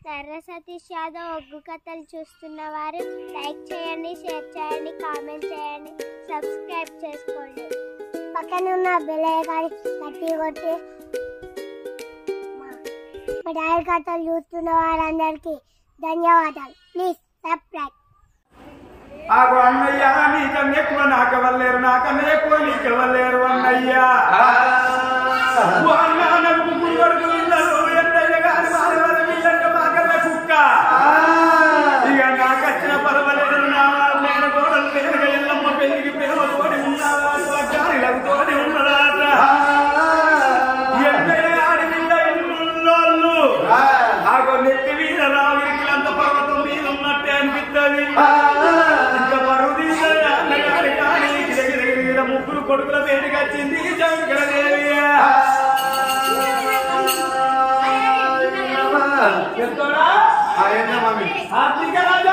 కర్ర సతీష్ యాదవ్ ఒగ్గు కథలు చూస్తున్న వారు లైక్ చేయండి షేర్ చేయండి కామెంట్ చేయండి సబ్స్క్రైబ్ చేసుకోండి పక్కన ఉన్న బెల్ ఐకాన్ గట్టి కొట్టి మా డాడీ కథలు చూస్తున్న వారందరికీ ధన్యవాదాలు ప్లీజ్ సబ్స్క్రైబ్ ఆగు అన్నయ్య నీకన్నా ఎక్కువ నాకెవరు నాకన్నా ఎక్కువ నీకెవరు అన్నయ్యా ఓ అన్న నాకు ముగ్గురు కొడుకులు ఉన్నారు ఎంతయ్య గారి వారి వారి వీళ్ళంటే మాకన్నా కుక్క ఇక నాకు వచ్చిన పర్వాలేదు నా మేన కోడలు పేరుగా ఎల్లమ్మ పెళ్లికి ప్రేమ తోడి ఉన్నావా గాలిలకు తోడి ఉన్నదాట ఎంతయ్య గారి మీద ఇల్లున్నోళ్ళు ఆగో నెత్తి మీద రావిరికిలంత పర్వతం మీద ఉన్నట్టే అనిపిస్తుంది ఇంకా పరువు తీసిన అన్నగారి కానీ గిరగిర గిరగిర ముగ్గురు కొడుకుల పేరుకి వచ్చింది శంకరదేవి ఎంతోరా? కార్తీక రాజా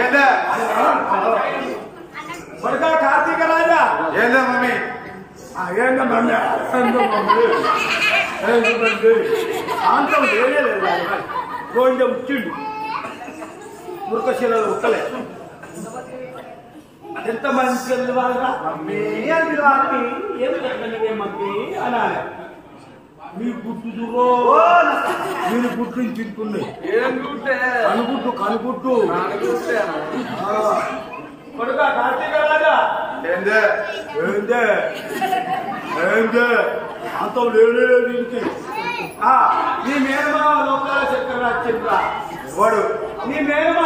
కొడుకా కార్తీక రాజా ఆ, ఏందో మమ్మీ ఏందో మమ్మీ ఏందో మమ్మీ ఆంతం లేనే లేదు గోంజ ఉచ్చిండు మురకశీలలో ఉక్కలే ఎంత మంచి వాళ్ళరా మమ్మీ అది రాత్రి ఏమి చెప్పండి మమ్మీ అనాలి మీ గుడ్డు చూడో మీరు గుడ్డు తింటున్నాయి కనుగుడ్డు కనుగుడ్డు కొడుక కార్తీక రాజా ఏందే ఏందే అంత లేనే లేదు ఇంటికి ఆ, నీ మేనమా లోకాల చక్కెర వచ్చిండ్రా వాడు నీ మేనమా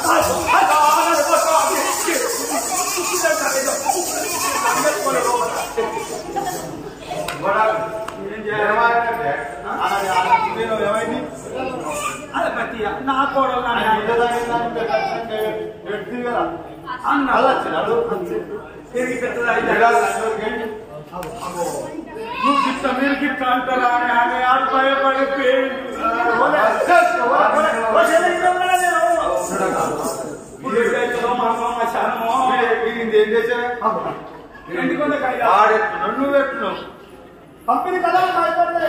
అదే పట్టి నా కోడలు నా అన్న తిరిగి పెద్దదా నువ్వు గిట్ట మీరు గిట్ట అంటారా అని ఆమె ఆడు భయపడి పేరు కంపెనీ కదా భయపడలే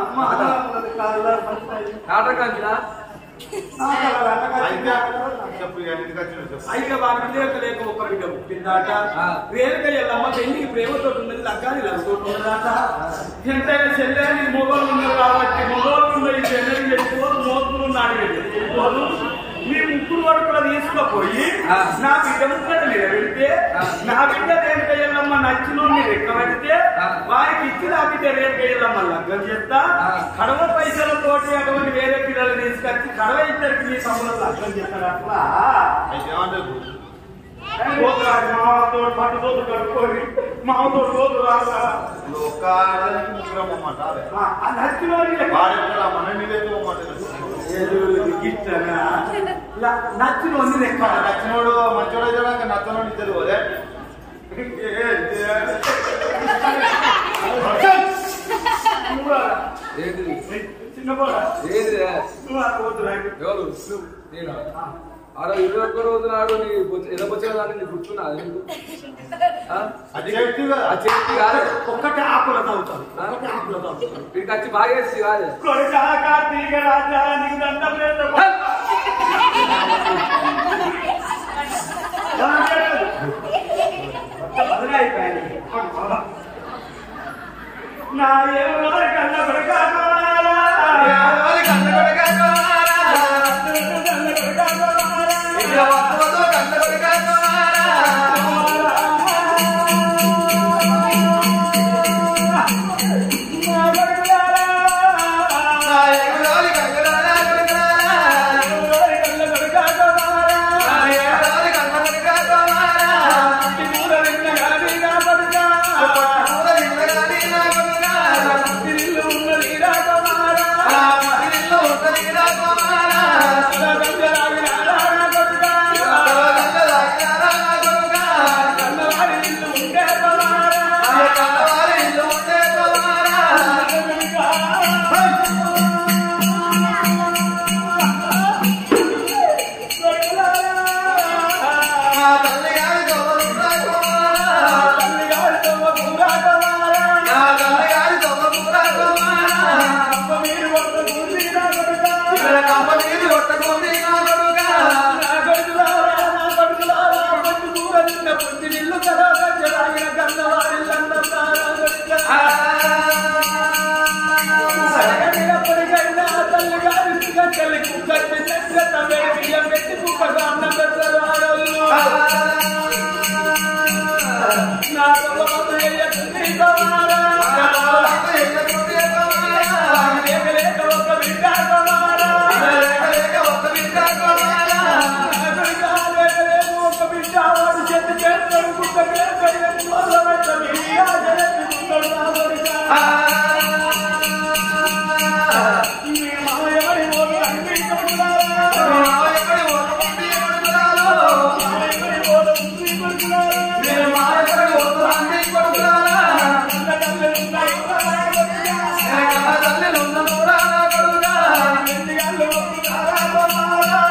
అయితే వారి లేక లేక ఒక బిడ్డ పుట్టిందాట రేణుక ఎల్లమ్మ పెళ్లికి ప్రేమతో ఉన్నది లగ్గాని లగ్గుతో ఉన్నదాట ఎంతైనా చెల్లెని మొగోళ్ళు ఉన్నారు కాబట్టి మొగోళ్ళు ఉన్నది చెల్లెని చెప్పుకోదు మోతులు ఉన్నాడు చెప్పుకోదు మీ ముగ్గురు వరకు తీసుకుపోయి నా బిడ్డ ముక్కడు నిలబెడితే నా బిడ్డ రేణుక ఎల్లమ్మ నచ్చిన రెక్క పెడితే వారికి ఇచ్చి నా బిడ్డ రేణుక ఎల్లమ్మ లగ్గం చేస్తా కడవ పైసలతోటి అటువంటి వేరే పిల్లలు తీసుకొచ్చి కడవ ఇద్దరికి మీ తమ్ముడు లగ్గం చేస్తారు అట్లా పోతురాజు మామతో పట్టుకోదు కట్టుకొని మామతో రోజు రాగా ఆ నచ్చిన గిట్టనా నచ్చిన లెక్క నచ్చినోడు మంచోడు నచ్చనోడు ఇద్దరు అదే చిన్న పోరా ఏదిరా నువ్వు అక్కడ పోతురాజు ఎవరు నేను ఆడ ఇరవై ఒక్క రోజు నాడు నీ ఎలా వచ్చిన దాన్ని నీకు గుర్తున్నా ఎందుకు ఆ? అది చెప్తూ కదా ఆ చెట్టు కాదు ఒక్కటే ఆకులతో అవుతాను ఒక్కటే ఆకులతో అవుతాను వీడికి వచ్చి బాగా వేసి కాదు కొడుకా కార్తీక రాజా నీకు దండం పెడతా నా ఏమో కన్న కొడుకా కంప నీరు కొట్టకు తల్లి కుక్క తిన్నట్టుగా తవ్వేడి బియ్యం పెట్టి కుక్కకు అన్నం పెడతారు ఆడవాళ్ళు. నా తమ్మ మమ్మ ఎయ్యకుంది కుమారా. లేక లేక ఒక బిడ్డ కుమారా. లేక లేక ఒక బిడ్డ వాడు చెట్టు చేస్తాడు కుక్క చేస్తాడు ఎన్ని రోజులు పెట్టదు. ఈ ఆశ ఎత్తి కుక్కడు కాబడిగా. మీ మామయ్యవరి ఓడు అన్ని కొడుకులారా. మామయ్యవరి ఓడు అన్ని కొడుకులారా. కన్న తల్లులున్నాయి ఎండిగాళ్ళు మొక్కుతారా కుమారా.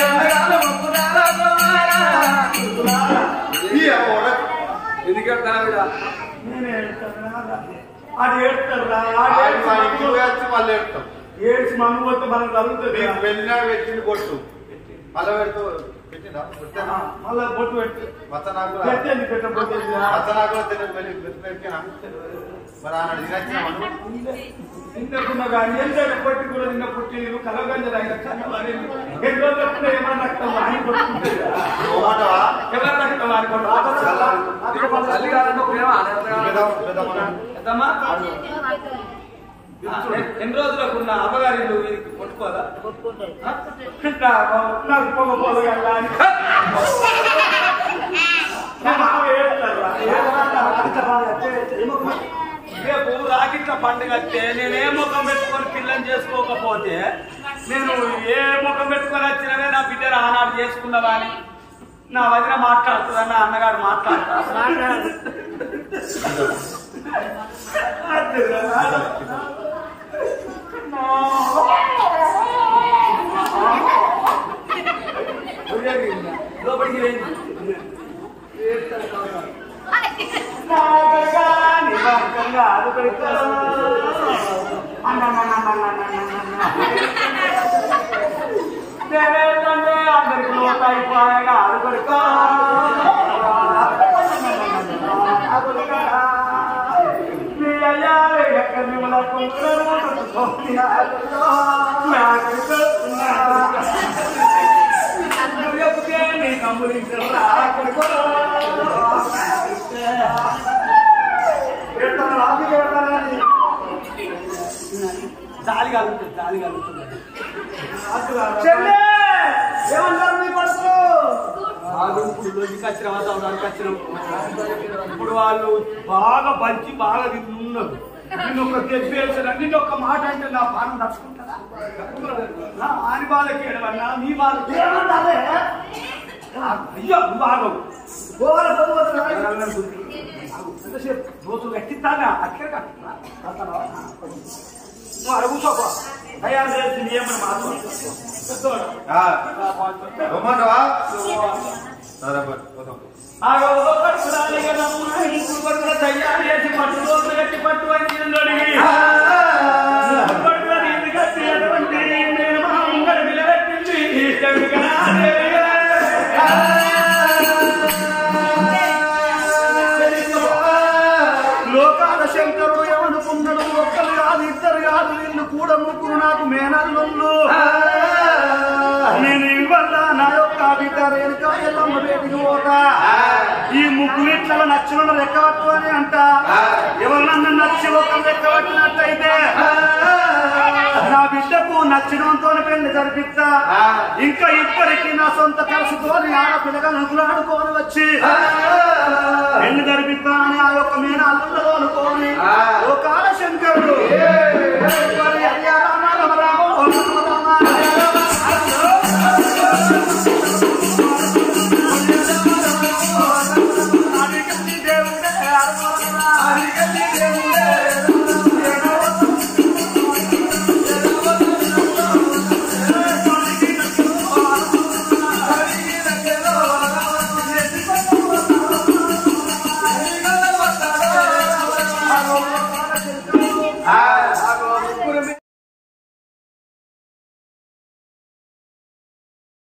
ఈ అమ్మోడ ఎందుకు వెళ్తాను వీడ నేనే ఏడుస్తాను అది ఏడుస్తారా ఆయన మా ఇంటికి వచ్చి మళ్ళీ పెడతాం ఏడ్చి మమ్మీ పోతే మనకు తగ్గుతుంది నీకు వెళ్ళినా పెట్టింది కొట్టు మళ్ళీ పెడుతూ పెట్టిందా పెట్టానా? మళ్ళా బొట్టు పెట్టి మచ్చ నాకు కూడా- పెట్టండి పెట్టబోతే మచ్చ నాకు కూడా తెలియదు వెళ్ళి పెట్టినా మరి ఆనాడు తినచ్చిన ఇంతకున్న కానీ ఎంత కొట్టి కూడా నిన్న పుట్టి కలగంజలు ఆయన కన్నవారి ఎన్నో తప్పులు ఏమన్నా రక్తం వాడి కొట్టుకుంటుంది ఎవరు రక్తం వాడి కొట్టు తల్లి కాదంటే ప్రేమ అనేది ఎంతమ్మా ఎన్ని రోజులకు ఉన్న అమ్మగారి ఇల్లు వీరికి కొట్టుకోదా ఆ? నాకు నాకు పొగ పొగగల్లా అని. మా మామ ఏడుస్తాడు. రేపు రాగిట్ల పండుగ వస్తే నేను ఏ ముఖం పెట్టుకొని పిల్లని చేసుకోకపోతే నేను ఏ ముఖం పెట్టుకొని వచ్చినవే నా బిడ్డను ఆనాడు చేసుకున్నవా అని నా వదిన మాట్లాడుతుందా నా అన్నగారు మాట్లాడతారు లోపలికి రండి. నాగగా నిబంధంగా అదుపెడతా. దేవేంద్రంటే అందరికి లోకైపోయాగా అదుపెడతా. అదుపెడతా. మీ అయ్యాలే ఎక్కడ మిమ్మల్ని కొందరు కొట్టుకోని ఆదుకో. నాకు చెప్పుకే నీ కమ్ములించరా కొడుకో. జాలి కలుగుతుంది జాలి కలుగుతుంది చెల్లె ఏమంటారు మీ కొడుకు వాళ్ళు ఇప్పుడు రోజుకి వచ్చిన వాతావరణానికి వచ్చినాం ఇప్పుడు వాళ్ళు బాగా పంచి బాగా తిన్నారు నేను ఒక తెప్పేసిన నేను ఒక మాట అంటే నా బాణం తట్టుకుంటారా నా ఆని బాధకి ఏడవన్నా మీ బాధకి ఏమన్నారే అయ్యో నువ్వు ఆగవు గోవాల ఎంతసేపు రోజులు ఎక్కిస్తానా అక్కడ కట్టుకున్నా నువ్వు అడుగుతావా తయారు చేసి ఏమని మాట్లాడుతున్నావు రమ్మంటావా సరే బట్ పోదాం తయారు చేసి పట్టు రోజులు కట్టి పట్టు అని లోకాల శంకరుడు ఏమనుకున్నాడు ఒక్కరు కాదు ఇద్దరు కాదు వీళ్ళు కూడా ముగ్గురు నాకు మేనల్లుళ్ళు నేను ఇవల్ల నా యొక్క బిడ్డ రేణుక ఎల్లమ్మ బేటికి పోతా ఈ ముగ్గురు ఇట్లా నచ్చిన లెక్కవట్టు అని అంట ఎవరినన్నా నచ్చి ఒక లెక్కవట్టినట్టయితే నా బిడ్డకు నచ్చడంతో పెళ్లి జరిపిస్తా ఇంకా ఇప్పటికీ నా సొంత ఖర్చుతోని ఆడపిల్లగా నగులాడుకొని వచ్చి పెళ్లి జరిపిస్తా అని ఆ యొక్క మీన అల్లుల్లో అనుకోని ఓ కాల శంకరుడు హరి హరి రామ రామ రామ